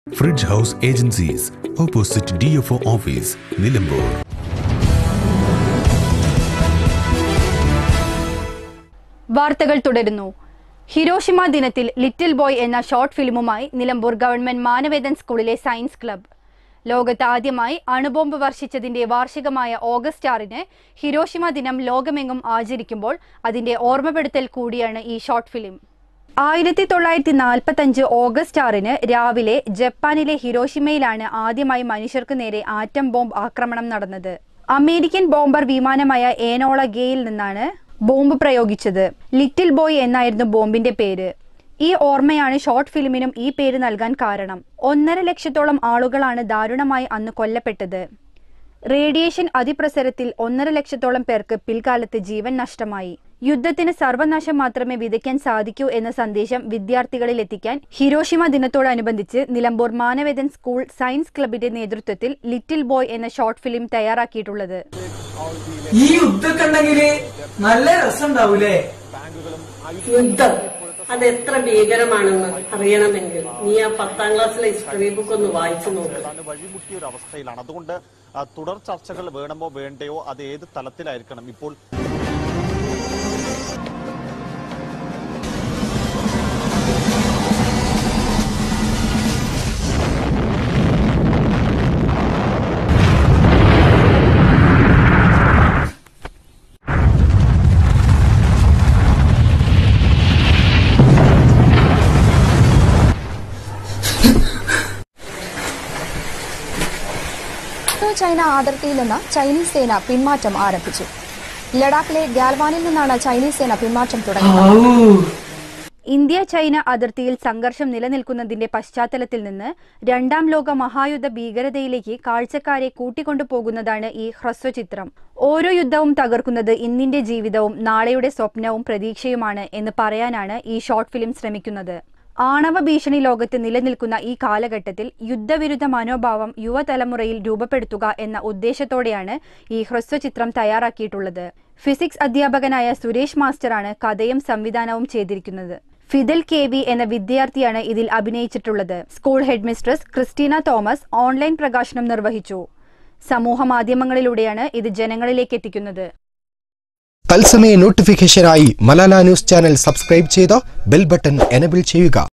fridge house agencies opposite D F O office Nilambur വാർത്തകൾ തുടരുന്നു Hiroshima ദിനത്തിൽ ലിറ്റിൽ ബോയ് എന്ന ഷോർട്ട് ഫിലിമുമായി നിലമ്പൂർ ഗവൺമെന്റ് മാനവേദൻ സ്കൂളിലെ സയൻസ് ക്ലബ്ബ് ലോകത്ത് ആദ്യമായി അണുബോംബ് വർഷിച്ചതിന്റെ വാർഷികമായ ഓഗസ്റ്റ് ആറിന് ഹിരോഷിമ ദിനം ലോകമെങ്ങും ആചരിക്കുമ്പോൾ അതിന്റെ ഓർമ്മപ്പെടുത്തൽ കൂടിയാണ് ഈ ഷോർട്ട് ഫിലിം ആയിരത്തി തൊള്ളായിരത്തി നാൽപ്പത്തി അഞ്ച് ഓഗസ്റ്റ് ആറിന് രാവിലെ ജപ്പാനിലെ ഹിരോഷിമയിലാണ് ആദ്യമായി മനുഷ്യർക്ക് നേരെ ആറ്റം ബോംബ് ആക്രമണം നടന്നത് അമേരിക്കൻ ബോംബർ വിമാനമായ ഏനോള ഗേയിൽ നിന്നാണ് ബോംബ് പ്രയോഗിച്ചത് ലിറ്റിൽ ബോയ് എന്നായിരുന്നു ബോംബിന്റെ പേര് ഈ ഓർമ്മയാണ് ഷോർട്ട് ഫിലിമിനും ഈ പേര് നൽകാൻ കാരണം ഒന്നര ലക്ഷത്തോളം ആളുകളാണ് ദാരുണമായി അന്ന് കൊല്ലപ്പെട്ടത് റേഡിയേഷൻ അതിപ്രസരത്തിൽ ഒന്നര ലക്ഷത്തോളം പേർക്ക് പിൽക്കാലത്ത് ജീവൻ നഷ്ടമായി യുദ്ധത്തിന് സർവനാശം മാത്രമേ വിതയ്ക്കാൻ സാധിക്കൂ എന്ന സന്ദേശം വിദ്യാർത്ഥികളിൽ എത്തിക്കാൻ ഹിരോഷിമ ദിനത്തോടനുബന്ധിച്ച് നിലമ്പൂർ മാനവേദൻ സ്കൂൾ സയൻസ് ക്ലബിന്റെ നേതൃത്വത്തിൽ ലിറ്റിൽ ബോയ് എന്ന ഷോർട്ട് ഫിലിം തയ്യാറാക്കിയിട്ടുള്ളത് ഈ യുദ്ധമൊക്കെ ഉണ്ടെങ്കില് നല്ല രസമുണ്ടാവൂലേ യുദ്ധം അത് എത്ര ഭീകരമാണെന്ന് അറിയണമെങ്കിൽ നീ ആ പത്താം ക്ലാസ്സിലെ ഹിസ്റ്ററി ബുക്ക് ഒന്ന് വായിച്ചു നോക്ക് ഏതാണ്ട് വഴിമുട്ടിയ ഒരു അവസ്ഥയിലാണ് അതുകൊണ്ട് ആ, തുടർ ചർച്ചകൾ വേണമോ വേണ്ടയോ അത് ഏത് തലത്തിലായിരിക്കണം ഇപ്പോൾ ഇന്തോ ചൈന അതിർത്തിയിൽ നിന്ന് ചൈനീസ് സേന പിന്മാറ്റം ആരംഭിച്ചു ലഡാക്കിലെ ഗാൽവാനിൽ നിന്നാണ് ചൈനീസ് സേന പിന്മാറ്റം തുടങ്ങിയത് ഇന്ത്യ ചൈന അതിർത്തിയിൽ സംഘർഷം നിലനിൽക്കുന്നതിന്റെ പശ്ചാത്തലത്തിൽ നിന്ന് രണ്ടാം ലോക മഹായുദ്ധ ഭീകരതയിലേക്ക് കാഴ്ചക്കാരെ കൂട്ടിക്കൊണ്ടുപോകുന്നതാണ് ഈ ഹ്രസ്വചിത്രം ഓരോ യുദ്ധവും തകർക്കുന്നത് ഇന്നിന്റെ ജീവിതവും നാളെയുടെ സ്വപ്നവും പ്രതീക്ഷയുമാണ് എന്ന് പറയാനാണ് ഈ ഷോർട്ട് ഫിലിം ശ്രമിക്കുന്നത് ആണവ ഭീഷണി ലോകത്ത് നിലനിൽക്കുന്ന ഈ കാലഘട്ടത്തിൽ യുദ്ധവിരുദ്ധ മനോഭാവം യുവതലമുറയിൽ രൂപപ്പെടുത്തുക എന്ന ഉദ്ദേശത്തോടെയാണ് ഈ ഹ്രസ്വചിത്രം തയ്യാറാക്കിയിട്ടുള്ളത് ഫിസിക്സ് അധ്യാപകനായ സുരേഷ് മാസ്റ്ററാണ് കഥയും സംവിധാനവും ചെയ്തിരിക്കുന്നത് ഫിദൽ കെ വി എന്ന വിദ്യാർത്ഥിയാണ് ഇതിൽ അഭിനയിച്ചിട്ടുള്ളത് school headmistress Christina Thomas online പ്രകാശനം നിർവഹിച്ചു സമൂഹ മാധ്യമങ്ങളിലൂടെയാണ് ഇത് ജനങ്ങളിലേക്ക് എത്തിക്കുന്നത് തത്സമയ നോട്ടിഫിക്കേഷനായി മലാല ന്യൂസ് ചാനൽ സബ്സ്ക്രൈബ് ചെയ്ത് ബെൽ ബട്ടൺ എനബിൾ ചെയ്യുക